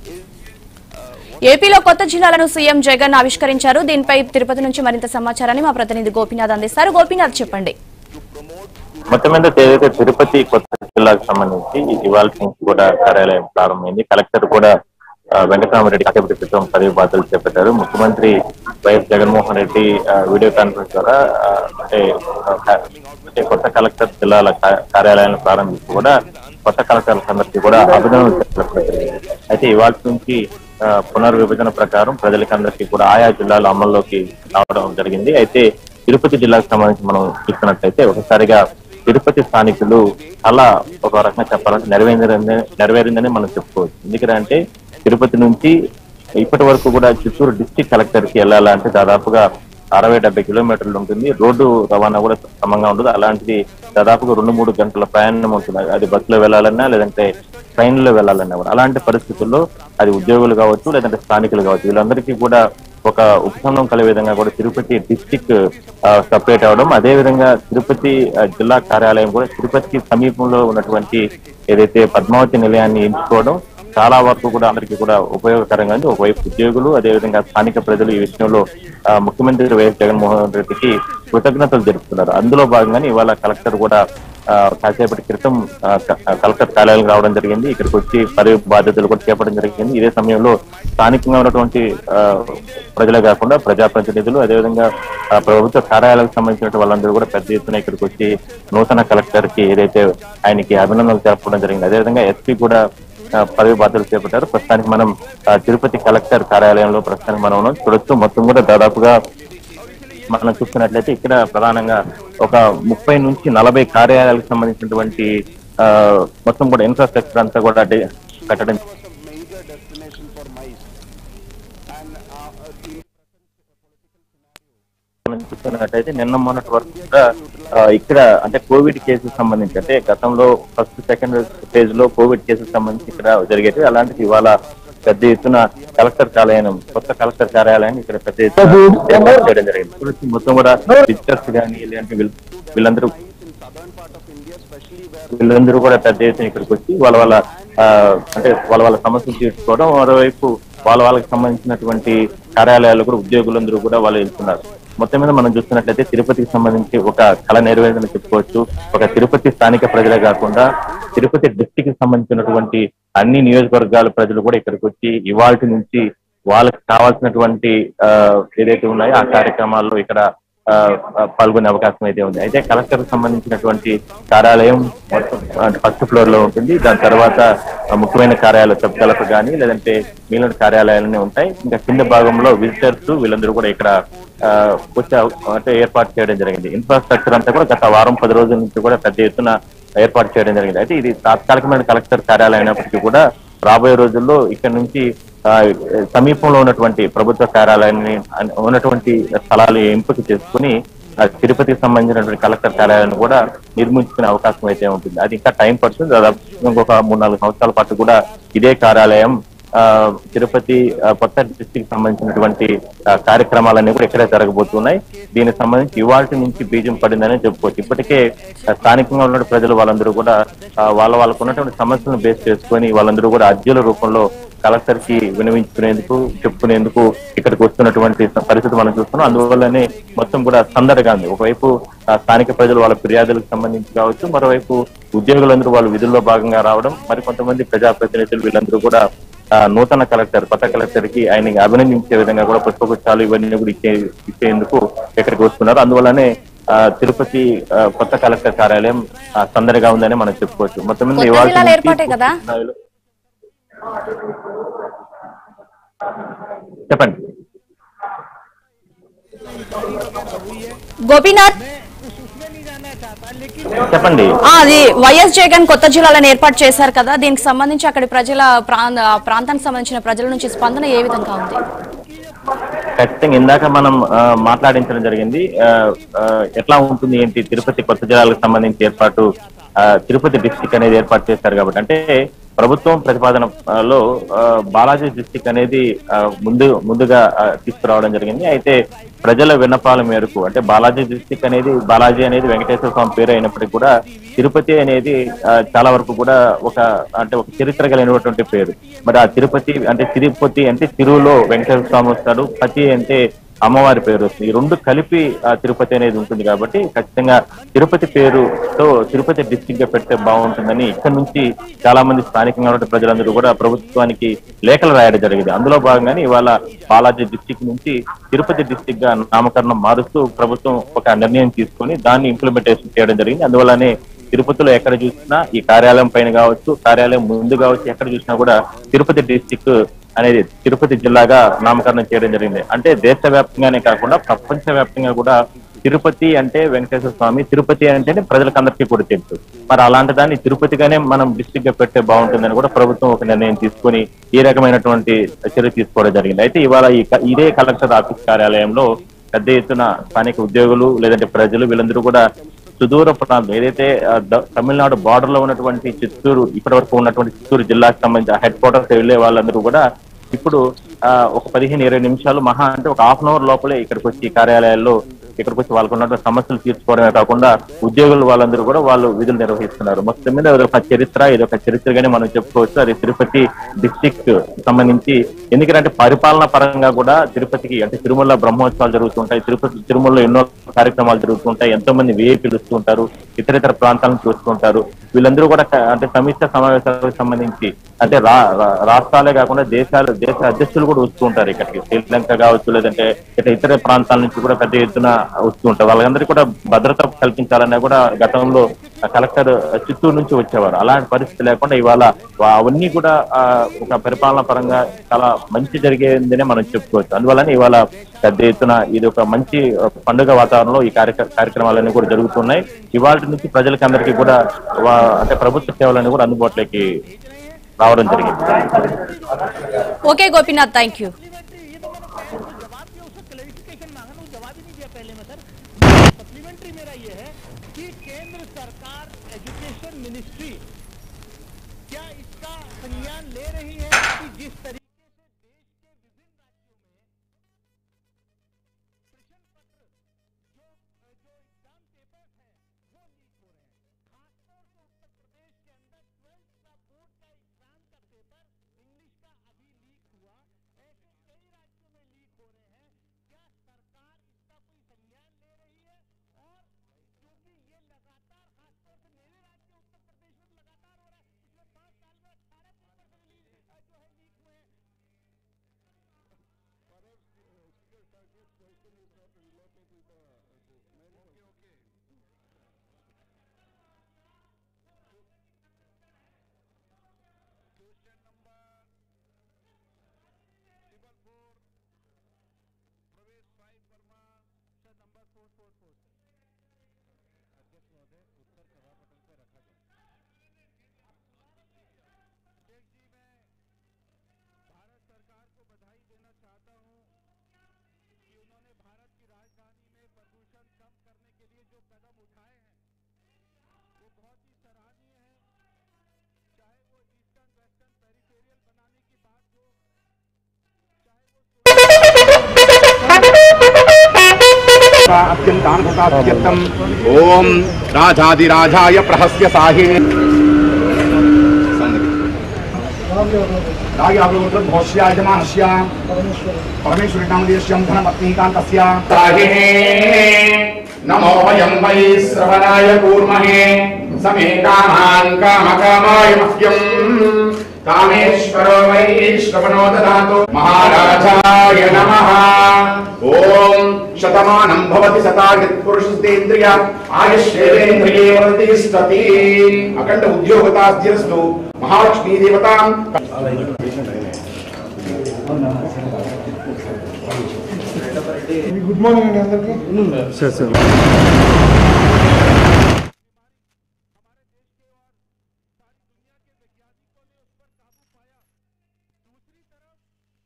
ఏపీలో కొత్త జిల్లాలను సీఎం జగన్ ఆవిష్కరించారు దీనిపై తిరుపతి నుంచి మరింత సమాచారాన్ని మా ప్రతినిధి గోపీనాథ్ అందిస్తారు గోపీనాథ్ చెప్పండి మొత్తం మీద ఏదైతే తిరుపతి కొత్త జిల్లాకు సంబంధించి ఇవాళ నుంచి కూడా కార్యాలయం ప్రారంభమైంది కలెక్టర్ కూడా ఆ, వెంకటరామరెడ్డి కాసేపటి క్రితం పదవి బాధ్యతలు చేపట్టారు ముఖ్యమంత్రి వైఎస్ జగన్మోహన్ రెడ్డి ఆ, వీడియో కాన్ఫరెన్స్ ద్వారా ఆ, అంటే ఆ, క- అంటే కొత్త కలెక్టర్ జిల్లాల కా- కార్యాలయాలను ప్రారంభించి కూడా కొత్త కలెక్టర్లందరికీ కూడా అభినందనలు తెలపడం జరిగింది అయితే ఇవాళ నుంచి ఆ, పునర్విభజన ప్రకారం ప్రజలకందరికీ కూడా ఆయా జిల్లాలు అమల్లోకి రావడం జరిగింది అయితే తిరుపతి జిల్లాకు సంబంధించి మనం చూస్తున్నట్లయితే ఒకసారిగా తిరుపతి స్థానికులు చాలా ఒక రకంగా చెప్పాలంటే నెరవేరిందని నెరవేరిందని మనం చెప్పుకోవచ్చు ఎందుకంటే తిరుపతి నుంచి ఇప్పటి వరకు కూడా చిత్తూరు డిస్టిక్ కలెక్టర్ కి వెళ్ళాలంటే దాదాపుగా అరవై డెబ్బై కిలోమీటర్లు ఉంటుంది రోడ్డు రవాణా కూడా సమంగా ఉండదు అలాంటిది దాదాపుగా రెండు మూడు గంటల ప్రయాణం ఉంటుంది అది బస్సులో వెళ్ళాలన్నా లేదంటే ట్రైన్ లో వెళ్ళాలన్నా కూడా అలాంటి పరిస్థితుల్లో అది ఉద్యోగులు కావచ్చు లేదంటే స్థానికులు కావచ్చు వీళ్ళందరికీ కూడా ఒక ఉపశమనం కలిగే విధంగా కూడా తిరుపతి డిస్టిక్ సపరేట్ అవడం అదే విధంగా తిరుపతి ఆ, జిల్లా కార్యాలయం కూడా తిరుపతికి సమీపంలో ఉన్నటువంటి ఏదైతే పద్మావతి నిలయాన్ని ఎంచుకోవడం చాలా వరకు కూడా అందరికీ కూడా ఉపయోగకరంగా ఉంది ఒకవైపు ఉద్యోగులు అదేవిధంగా స్థానిక ప్రజలు ఈ విషయంలో ఆ, ముఖ్యమంత్రి వైఎస్ జగన్మోహన్ రెడ్డికి కృతజ్ఞతలు జరుపుతున్నారు అందులో భాగంగానే ఇవాళ కలెక్టర్ కూడా ఆ, కాసేపటి క్రితం ఆ, క- కలెక్టర్ కార్యాలయం రావడం జరిగింది ఇక్కడికి వచ్చి పదవి బాధ్యతలు కూడా చేపట్టడం జరిగింది ఇదే సమయంలో స్థానికంగా ఉన్నటువంటి ఆ, ప్రజలే కాకుండా ప్రజాప్రతినిధులు అదేవిధంగా ఆ, ప్రభుత్వ కార్యాలయాలకు సంబంధించిన వాళ్ళందరూ కూడా పెద్ద ఎత్తున ఇక్కడికి వచ్చి నూతన కలెక్టర్ కి ఏదైతే ఆయనకి అభినందనలు తెలపడం జరిగింది అదేవిధంగా ఎస్పీ కూడా ఆ, పదవి బాధ్యతలు చేపట్టారు ప్రస్తుతానికి మనం ఆ, తిరుపతి కలెక్టర్ కార్యాలయంలో ప్రస్తుతానికి మనం ఉన్నాం. చూడొచ్చు మొత్తం కూడా దాదాపుగా మనం చూస్తున్నట్లయితే ఇక్కడ ప్రధానంగా ఒక ముప్పై నుంచి నలభై కార్యాలయాలకు సంబంధించినటువంటి ఆ, మొత్తం కూడా ఇన్ఫ్రాస్ట్రక్చర్ అంతా కూడా డి- కట్టడం major destination for mice. And uh, uh, in మనం చూస్తున్నట్టయితే నిన్న మొన్నటి వరకు కూడా ఆ, ఇక్కడ అంటే కోవిడ్ కేసెస్ సంబంధించి అంటే గతంలో ఫస్ట్ సెకండ్ ఫేజ్ లో కోవిడ్ కేసెస్ సంబంధించి ఇక్కడ జరిగేవి అలాంటిది ఇవాళ పెద్ద ఎత్తున కలెక్టర్ కార్యాలయం కొత్త కలెక్టర్ కార్యాలయాన్ని ఇక్కడ పెద్ద ఎత్తున ఏర్పాటు చేయడం జరిగింది చూడొచ్చు మొత్తం కూడా విజిటర్స్ కానీ ఇలాంటి వీళ్ళ- వీళ్ళందరూ in southern part of India, especially where వీళ్ళందరూ కూడా పెద్ద ఎత్తున ఇక్కడికి వచ్చి వాళ్ళ వాళ్ళ ఆ, అంటే వాళ్ళ వాళ్ళ సమస్యలు తీర్చుకోవడం మరోవైపు వాళ్ళ వాళ్ళకి సంబంధించినటువంటి కార్యాలయాలు కూడా ఉద్యోగులందరూ కూడా వాళ్ళు వెళ్తున్నారు మొత్తం మీద మనం చూస్తున్నట్లయితే తిరుపతికి సంబంధించి ఒక కళ నెరవేర్దని చెప్పుకోవచ్చు ఒక తిరుపతి స్థానిక ప్రజలే కాకుండా తిరుపతి డిస్టిక్ కి సంబంధించినటువంటి అన్ని నియోజకవర్గాల ప్రజలు కూడా ఇక్కడికి వచ్చి ఇవాళ నుంచి వాళ్ళకి కావాల్సినటువంటి ఆ, ఏదైతే ఉన్నాయో ఆ కార్యక్రమాల్లో ఇక్కడ ఆ, ఆ, పాల్గొనే అవకాశం అయితే ఉంది అయితే కలెక్టర్ కి సంబంధించినటువంటి కార్యాలయం మొత్తం ఫస్ట్ ఫ్లోర్ లో ఉంటుంది దాని తర్వాత ఆ, ముఖ్యమైన కార్యాలయాలు సబ్ కలెక్టర్ కానీ లేదంటే మిగిలిన కార్యాలయాలనే ఉంటాయి ఇంకా కింద భాగంలో విజిటర్స్ వీళ్ళందరూ కూడా ఇక్కడ ఆ, వచ్చే అవ- అంటే ఏర్పాటు చేయడం జరిగింది ఇన్ఫ్రాస్ట్రక్చర్ అంతా కూడా గత వారం పది రోజుల నుంచి కూడా పెద్ద ఎత్తున ఏర్పాటు చేయడం జరిగింది అయితే ఇది తాత్కాలికమైన కలెక్టర్ కార్యాలయం అయినప్పటికీ కూడా రాబోయే రోజుల్లో ఇక్కడ నుంచి ఆ, సమీపంలో ఉన్నటువంటి ప్రభుత్వ కార్యాలయాన్ని అన్- ఉన్నటువంటి స్థలాలు ఎంపిక చేసుకుని ఆ, తిరుపతికి సంబంధించినటువంటి కలెక్టర్ కార్యాలయాన్ని కూడా నిర్మించుకునే అవకాశం అయితే ఉంటుంది అది ఇంకా టైం పడుతుంది దాదాపు ఇంకొక మూడు నాలుగు సంవత్సరాల పాటు కూడా ఇదే కార్యాలయం ఆ, తిరుపతి ఆ, కొత్త డిస్టిక్ సంబంధించినటువంటి ఆ, కార్యక్రమాలన్నీ కూడా ఇక్కడే జరగబోతున్నాయి దీనికి సంబంధించి ఇవాళ నుంచి బీజం పడిందని చెప్పుకోవచ్చు ఇప్పటికే ఆ, స్థానికంగా ఉన్న ప్రజలు వాళ్ళందరూ కూడా ఆ, వాళ్ళ వాళ్ళకు ఉన్నటువంటి సమస్యలను బేస్ చేసుకొని వాళ్ళందరూ కూడా అర్జీల రూపంలో కలెక్టర్ కి వినవించుకునేందుకు చెప్పుకునేందుకు ఇక్కడికి వస్తున్నటువంటి పరిస్థితి మనం చూస్తున్నాం అందువల్లనే మొత్తం కూడా సందడిగా ఉంది ఒకవైపు ఆ, స్థానిక ప్రజలు వాళ్ళ ఫిర్యాదులకు సంబంధించి కావచ్చు మరోవైపు ఉద్యోగులందరూ వాళ్ళ విధుల్లో భాగంగా రావడం మరి కొంతమంది ప్రజాప్రతినిధులు వీళ్ళందరూ కూడా ఆ, నూతన కలెక్టర్ కొత్త కలెక్టర్ కి ఆయనకి అభినందించే విధంగా కూడా పుష్పగుచ్చాలు ఇవన్నీ కూడా ఇచ్చే ఇచ్చేందుకు ఇక్కడికి వస్తున్నారు అందువల్లనే ఆ, తిరుపతి ఆ, కొత్త కలెక్టర్ కార్యాలయం ఆ, సందడిగా ఉందని మనం చెప్పుకోవచ్చు మొత్తం మీద కొత్త ఇవాళ జిల్లాలు నుంచి ఏర్పాటే కదా? పూర్తి స్థాయిలో- చెప్పండి గోపీనాథ్ చెప్పండి ఆ, అది వైఎస్ జగన్ కొత్త జిల్లాలను ఏర్పాటు చేశారు కదా దీనికి సంబంధించి అక్కడి ప్రజల ప్రాంత ప్రాంతానికి సంబంధించిన ప్రజల నుంచి స్పందన ఏ విధంగా ఉంది ఖచ్చితంగా ఇందాక మనం ఆ, మాట్లాడించడం జరిగింది ఆ, ఆ, ఎట్లా ఉంటుంది ఏంటి తిరుపతి కొత్త జిల్లాలకు సంబంధించి ఏర్పాటు ఆ, తిరుపతి డిస్టిక్ అనేది ఏర్పాటు చేశారు కాబట్టి అంటే ప్రభుత్వం ప్రతిపాదనలో ఆ, బాలాజీ డిస్టిక్ అనేది ఆ, ముందు ముందుగా ఆ, తీసుకురావడం జరిగింది అయితే ప్రజల విన్నపాల మేరకు అంటే బాలాజీ డిస్టిక్ అనేది బాలాజీ అనేది వెంకటేశ్వర స్వామి పేరు అయినప్పటికీ కూడా తిరుపతి అనేది ఆ, చాలా వరకు కూడా ఒక అంటే ఒక చరిత్ర కలిగినటువంటి పేరు మరి ఆ తిరుపతి అంటే తిరుపతి అంటే తిరువులో వెంకటేశ్వర స్వామి వస్తాడు పతి అంటే అమ్మవారి పేరు వస్తుంది ఈ రెండు కలిపి ఆ తిరుపతి అనేది ఉంటుంది కాబట్టి ఖచ్చితంగా తిరుపతి పేరుతో తిరుపతి డిస్టిక్ గా పెడితే బాగుంటుందని ఇక్కడ నుంచి చాలా మంది స్థానికంగా ఉన్న ప్రజలందరూ కూడా ప్రభుత్వానికి లేఖలు రాయడం జరిగింది అందులో భాగంగానే ఇవాళ బాలాజీ డిస్టిక్ నుంచి తిరుపతి డిస్టిక్ గా నామకరణం మారుస్తూ ప్రభుత్వం ఒక నిర్ణయం తీసుకొని దాన్ని ఇంప్లిమెంటేషన్ చేయడం జరిగింది అందువల్లనే తిరుపతిలో ఎక్కడ చూసినా ఈ కార్యాలయం పైన కావచ్చు కార్యాలయం ముందు కావచ్చు ఎక్కడ చూసినా కూడా తిరుపతి డిస్టిక్ అనేది తిరుపతి జిల్లాగా నామకరణం చేయడం జరిగింది అంటే దేశవ్యాప్తంగానే కాకుండా ప్రపంచ వ్యాప్తంగా కూడా తిరుపతి అంటే వెంకటేశ్వర స్వామి తిరుపతి అంటేనే ప్రజలకందరికీ కూడా తెలుసు మరి అలాంటి దాన్ని తిరుపతిగానే మనం డిస్టిక్ గా పెడితే బాగుంటుందని కూడా ప్రభుత్వం ఒక నిర్ణయం తీసుకొని ఈ రకమైనటువంటి చర్య తీసుకోవడం జరిగింది అయితే ఇవాళ ఈ క- ఇదే కలెక్టర్ ఆఫీస్ కార్యాలయంలో పెద్ద ఎత్తున స్థానిక ఉద్యోగులు లేదంటే ప్రజలు వీళ్ళందరూ కూడా సుదూర ప్రాంతం ఏదైతే ఆ, ద- తమిళనాడు బార్డర్ లో ఉన్నటువంటి చిత్తూరు ఇప్పటి వరకు ఉన్నటువంటి చిత్తూరు జిల్లాకు సంబంధించిన హెడ్ క్వార్టర్స్ వెళ్లే వాళ్ళందరూ కూడా ఇప్పుడు ఆ, ఒక పదిహేను ఇరవై నిమిషాలు మహా అంటే ఒక హాఫ్ అన్ అవర్ లోపలే ఇక్కడికి వచ్చి ఈ కార్యాలయాల్లో ఇక్కడికి వచ్చి వాళ్ళకు ఉన్నటువంటి సమస్యలు తీర్చుకోవడమే కాకుండా ఉద్యోగులు వాళ్ళందరూ కూడా వాళ్ళు విధులు నిర్వహిస్తున్నారు మొత్తం మీద ఇది ఒక చరిత్ర ఇది ఒక చరిత్రగానే మనం చెప్పుకోవచ్చు అది తిరుపతి డిస్టిక్ సంబంధించి ఎందుకంటే పరిపాలన పరంగా కూడా తిరుపతికి అంటే తిరుమల బ్రహ్మోత్సవాలు జరుగుతుంటాయి తిరుపతి తిరుమలలో ఎన్నో కార్యక్రమాలు జరుగుతుంటాయి ఎంతో మంది వేపులు వస్తూ ఉంటారు ఇతర ఇతర ప్రాంతాలను చూస్తుంటారు వీళ్ళందరూ కూడా క- అంటే సమీక్ష సమావేశాలకు సంబంధించి అంటే రా రా- రాష్ట్రాలే కాకుండా దేశాలు దేశ అధ్యక్షులు కూడా వస్తూ ఉంటారు ఇక్కడికి శ్రీలంక కావచ్చు లేదంటే ఇతర ఇతర ప్రాంతాల నుంచి కూడా పెద్ద ఎత్తున వస్తూ ఉంటారు వాళ్ళందరికీ కూడా భద్రత కల్పించాలన్నా కూడా గతంలో కలెక్టర్ చిత్తూరు నుంచి వచ్చేవారు అలాంటి పరిస్థితి లేకుండా ఇవాళ వా- అవన్నీ కూడా ఆ, ఒక పరిపాలన పరంగా చాలా మంచి జరిగేందనే మనం చెప్పుకోవచ్చు అందువలన ఇవాళ పెద్ద ఎత్తున ఇది ఒక మంచి ఆ, పండుగ వాతావరణంలో ఈ కార్యక్ర కార్యక్రమాలన్నీ కూడా జరుగుతున్నాయి ఇవాళ నుంచి ప్రజలకి అందరికీ కూడా వా- అంటే ప్రభుత్వ సేవలన్నీ కూడా అందుబాటులోకి రావడం జరిగింది okay Gopinath thank you clarification मांगा ना वो जवाब ही नहीं दिया पहले में सर सप्लीमेंट्री मेरा ये है कि केंद्र सरकार एजुकेशन मिनिस्ट्री क्या इसका संज्ञान ले रही है कि जिस तरीके से देश के विभिन्न राज्यों में प्रश्न पत्र जो जो एग्जाम पेपर्स हैं वो लीक हो रहे हैं खासतौर से उत्तर प्रदेश के अंदर ट्वेल्थ का बोर्ड का एग्जाम का पेपर इंग्लिश का अभी लीक हुआ ऐसे कई राज्यों में लीक हो रहे हैं क्या सरकार इसका कोई संज्ञान ले रही है और क्योंकि ये लगातार खासतौर से मेरे राज्य उत्तर प्रदेश में लगातार हो रहा है पिछले पांच साल में अठारह पेपर रिलीज जो है लीक हुए हैं भारत सरकार को बधाई देना चाहता हूं कि उन्होंने भारत की राजधानी में प्रदूषण कम करने के लिए जो कदम उठाए हैं वो बहुत ही सराहनीय है चाहे वो ईस्टर्न वेस्टर्न पेरिफेरियल बनाने की बात हो चाहे वो अत्यन्तान्तम् ॐ राजाधिराजाय प्रहस्य साहिने राजावृद्धस्य यजमानस्य परमेश्वरीनामदेश्यं धनमत्नीकान्तस्य साहिने नमो वयं वै श्रवणाय कूर्महे समे कामान् कामकामाय मह्यम् कामेश्वरो वै श्रवणो ददातु महाराजाय नमः ॐ शतमानं भवति सता यत्पुरुषस्तेन्द्रिय आयुष्येवेन्द्रिये वर्तिष्ठति अखण्ड उद्योगतास्तिरस्तु महालक्ष्मी देवतां గుడ్ మార్నింగ్ అండి అందరికి